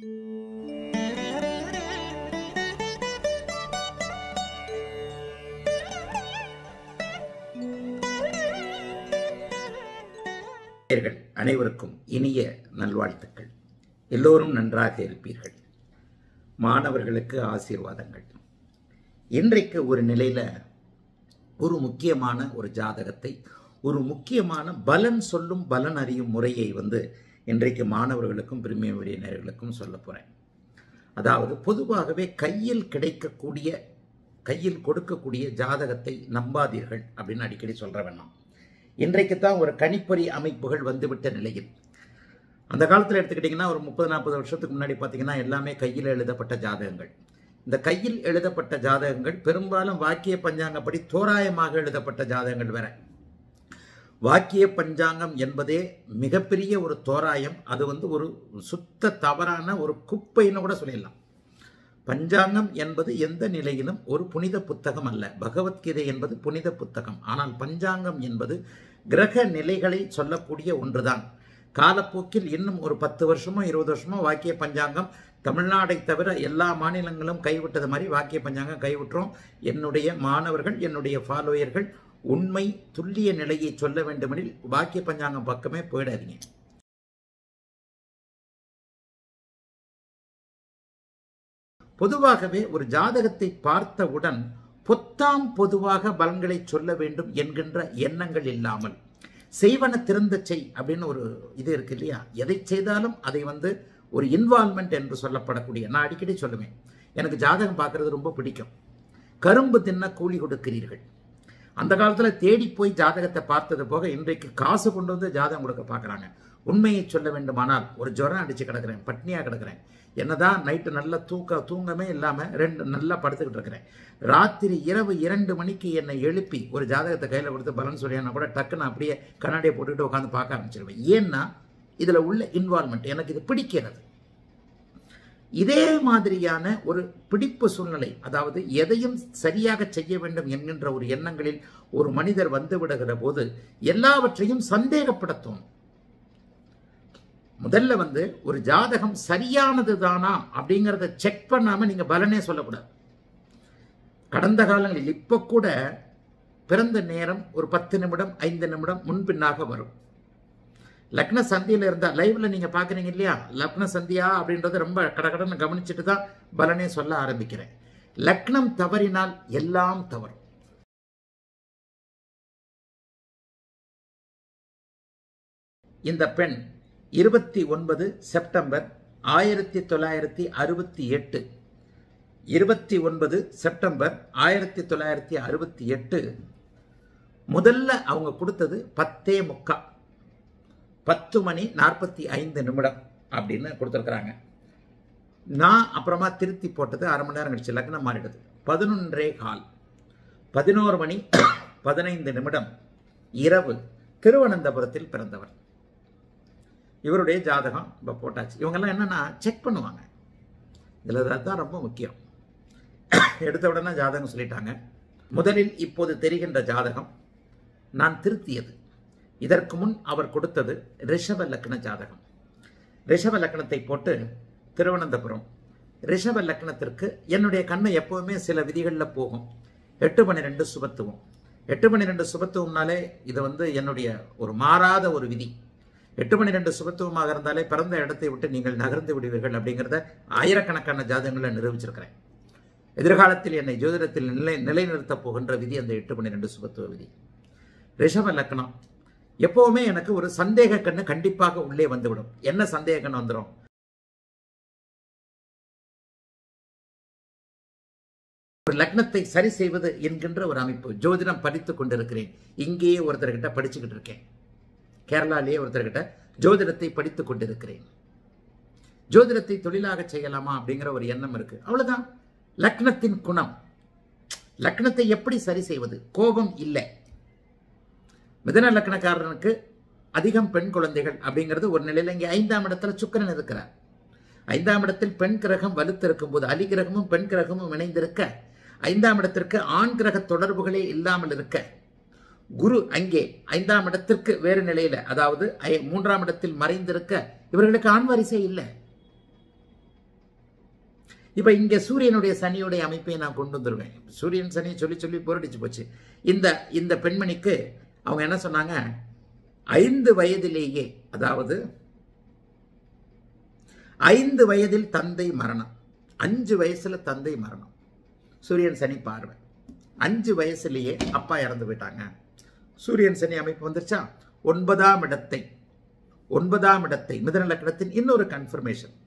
நேயர்கள் அனைவருக்கும் இனிய நல்வாழ்த்துக்கள் எல்லோரும் நன்றாக இருப்பீர்கள் மாணவர்களுக்கு ஆசீர்வாதங்கள் இன்றைக்கு ஒரு நிலையில் ஒரு முக்கியமான ஒரு ஜாதகத்தை ஒரு முக்கியமான பலன் சொல்லும் பலன் அறியும் முறையை வந்து இன்றைக்கு மாணவர்களுக்கும் பிரிமியம் விடியினர்களுக்கும் சொல்ல போகிறேன் அதாவது பொதுவாகவே கையில் கிடைக்கக்கூடிய கையில் கொடுக்கக்கூடிய ஜாதகத்தை நம்பாதீர்கள் அப்படின்னு அடிக்கடி சொல்ற வேணாம் இன்றைக்கு தான் ஒரு கணிப்பொறி அமைப்புகள் வந்துவிட்ட நிலையில் அந்த காலத்தில் எடுத்துக்கிட்டிங்கன்னா ஒரு முப்பது நாற்பது வருஷத்துக்கு முன்னாடி பார்த்தீங்கன்னா எல்லாமே கையில் எழுதப்பட்ட ஜாதகங்கள் இந்த கையில் எழுதப்பட்ட ஜாதகங்கள் பெரும்பாலும் வாக்கிய பஞ்சாங்கப்படி தோராயமாக எழுதப்பட்ட ஜாதகங்கள் வேற வாக்கிய பஞ்சாங்கம் என்பதே மிகப்பெரிய ஒரு தோராயம் அது வந்து ஒரு சுத்த தவறான ஒரு குப்பைன்னு கூட சொல்லிடலாம் பஞ்சாங்கம் என்பது எந்த நிலையிலும் ஒரு புனித புத்தகம் அல்ல பகவத்கீதை என்பது புனித புத்தகம் ஆனால் பஞ்சாங்கம் என்பது கிரக நிலைகளை சொல்லக்கூடிய ஒன்றுதான் காலப்போக்கில் இன்னும் ஒரு பத்து வருஷமோ இருபது வருஷமோ வாக்கிய பஞ்சாங்கம் தமிழ்நாடை தவிர எல்லா மாநிலங்களும் கைவிட்டது மாதிரி வாக்கிய பஞ்சாங்கம் கைவிட்டுறோம் என்னுடைய மாணவர்கள் என்னுடைய ஃபாலோயர்கள் உண்மை துல்லிய நிலையை சொல்ல வேண்டுமெனில் வாக்கிய பஞ்சாங்கம் பக்கமே போயிடாதீங்க பொதுவாகவே ஒரு ஜாதகத்தை பார்த்தவுடன் பொத்தாம் பொதுவாக பலன்களை சொல்ல வேண்டும் என்கின்ற எண்ணங்கள் இல்லாமல் செய்வன திறந்த செய் அப்படின்னு ஒரு இது இருக்கு இல்லையா எதை செய்தாலும் அதை வந்து ஒரு இன்வால்மெண்ட் என்று சொல்லப்படக்கூடிய நான் அடிக்கடி சொல்லுவேன் எனக்கு ஜாதகம் பார்க்கறது ரொம்ப பிடிக்கும் கரும்பு தின்ன கூலி கொடுக்கிறீர்கள் அந்த காலத்தில் தேடி போய் ஜாதகத்தை பார்த்தது போக இன்றைக்கு காசு கொண்டு வந்து ஜாதகம் கொடுக்க பார்க்குறாங்க உண்மையை சொல்ல வேண்டுமானால் ஒரு ஜுரம் அடிச்சு கிடக்கிறேன் பட்னியாக கிடக்கிறேன் என்னதான் நைட்டு நல்லா தூக்க தூங்கமே இல்லாமல் ரெண்டு நல்லா படுத்துக்கிட்டு இருக்கிறேன் ராத்திரி இரவு இரண்டு மணிக்கு என்னை எழுப்பி ஒரு ஜாதகத்தை கையில் கொடுத்து பலன் சொல்லியானா கூட டக்குன்னு அப்படியே கண்ணாடியை போட்டுக்கிட்டு உட்காந்து பார்க்க ஆரம்பிச்சிருவேன் ஏன்னா இதில் உள்ள இன்வால்மெண்ட் எனக்கு இது பிடிக்கிறது இதே மாதிரியான ஒரு பிடிப்பு சூழ்நிலை அதாவது எதையும் சரியாக செய்ய வேண்டும் என்கின்ற ஒரு எண்ணங்களில் ஒரு மனிதர் வந்து விடுகிற போது எல்லாவற்றையும் சந்தேகப்படுத்தும் முதல்ல வந்து ஒரு ஜாதகம் சரியானது தானா அப்படிங்கிறத செக் பண்ணாம நீங்க பலனே சொல்லக்கூடாது கடந்த காலங்களில் இப்ப கூட பிறந்த நேரம் ஒரு பத்து நிமிடம் ஐந்து நிமிடம் முன்பின்னாக வரும் லக்ன சந்தியில் இருந்தா லைவ்ல நீங்க பாக்குறீங்க இல்லையா லக்ன சந்தியா அப்படின்றத ரொம்ப கடகடன்னு கவனிச்சுட்டு தான் பலனே சொல்ல ஆரம்பிக்கிறேன் லக்னம் தவறினால் எல்லாம் தவறும் இந்த பெண் இருபத்தி ஒன்பது செப்டம்பர் ஆயிரத்தி தொள்ளாயிரத்தி அறுபத்தி எட்டு இருபத்தி ஒன்பது செப்டம்பர் ஆயிரத்தி தொள்ளாயிரத்தி அறுபத்தி எட்டு முதல்ல அவங்க கொடுத்தது பத்தே முக்கா பத்து மணி நாற்பத்தி ஐந்து நிமிடம் அப்படின்னு கொடுத்துருக்குறாங்க நான் அப்புறமா திருத்தி போட்டது அரை மணி நேரம் கழிச்சு லக்னம் மாறிடுது பதினொன்றே கால் பதினோரு மணி பதினைந்து நிமிடம் இரவு திருவனந்தபுரத்தில் பிறந்தவர் இவருடைய ஜாதகம் இப்போ போட்டாச்சு இவங்கெல்லாம் என்னென்னா செக் பண்ணுவாங்க இதில் தான் ரொம்ப முக்கியம் எடுத்த உடனே ஜாதகம் சொல்லிட்டாங்க முதலில் இப்போது தெரிகின்ற ஜாதகம் நான் திருத்தியது இதற்கு முன் அவர் கொடுத்தது ரிஷப லக்ன ஜாதகம் ரிஷப லக்னத்தை போட்டு திருவனந்தபுரம் ரிஷப லக்னத்திற்கு என்னுடைய கண்ணை எப்போவுமே சில விதிகளில் போகும் எட்டு பன்னிரெண்டு சுபத்துவம் எட்டு பன்னிரெண்டு சுபத்துவம்னாலே இது வந்து என்னுடைய ஒரு மாறாத ஒரு விதி எட்டு மணி ரெண்டு சுபத்துவமாக இருந்தாலே பிறந்த இடத்தை விட்டு நீங்கள் நகர்ந்து விடுவீர்கள் அப்படிங்கிறத ஆயிரக்கணக்கான ஜாதகங்களை நிரூபிச்சிருக்கிறேன் எதிர்காலத்தில் என்னை ஜோதிடத்தில் நிலை நிலைநிறுத்தப் போகின்ற விதி அந்த எட்டு மணி ரெண்டு சுபத்துவ விதி ரிஷப லக்னம் எப்பவுமே எனக்கு ஒரு சந்தேக கண்ணு கண்டிப்பாக உள்ளே வந்துவிடும் என்ன சந்தேக கண்ணு வந்துடும் ஒரு லக்னத்தை சரி செய்வது என்கின்ற ஒரு அமைப்பு ஜோதிடம் படித்துக் கொண்டிருக்கிறேன் இங்கேயே ஒருத்தர்கிட்ட படிச்சுக்கிட்டு இருக்கேன் கேரளாலேயே ஒருத்தர்கிட்ட ஜோதிடத்தை படித்துக் கொண்டிருக்கிறேன் ஜோதிடத்தை தொழிலாக செய்யலாமா அப்படிங்கிற ஒரு எண்ணம் இருக்கு அவ்வளவுதான் லக்னத்தின் குணம் லக்னத்தை எப்படி சரி செய்வது கோபம் இல்லை மிதன லக்னக்காரனுக்கு அதிகம் பெண் குழந்தைகள் அப்படிங்கிறது ஒரு நிலையில இங்கே ஐந்தாம் இடத்துல சுக்கரன் இருக்கிறார் ஐந்தாம் இடத்தில் பெண் கிரகம் வலுத்திருக்கும் போது அலி கிரகமும் பெண் கிரகமும் இணைந்திருக்க ஐந்தாம் இடத்திற்கு ஆண் கிரக தொடர்புகளே இல்லாமல் இருக்க குரு அங்கே ஐந்தாம் இடத்திற்கு வேறு நிலையில அதாவது ஐ- மூன்றாம் இடத்தில் மறைந்திருக்க இவர்களுக்கு ஆண் வரிசை இல்லை இப்போ இங்கே சூரியனுடைய சனியுடைய அமைப்பை நான் கொண்டு வந்துருவேன் சூரியன் சனி சொல்லி சொல்லி போரடிச்சு போச்சு இந்த இந்த பெண்மணிக்கு அவங்க என்ன சொன்னாங்க ஐந்து வயதிலேயே அதாவது ஐந்து வயதில் தந்தை மரணம் அஞ்சு வயசுல தந்தை மரணம் சூரியன் சனி பார்வை அஞ்சு வயசுலேயே அப்பா இறந்து போயிட்டாங்க சூரியன் சனி அமைப்பு வந்துருச்சா ஒன்பதாம் இடத்தை ஒன்பதாம் இடத்தை மிதன லக்கணத்தின் இன்னொரு கன்ஃபர்மேஷன்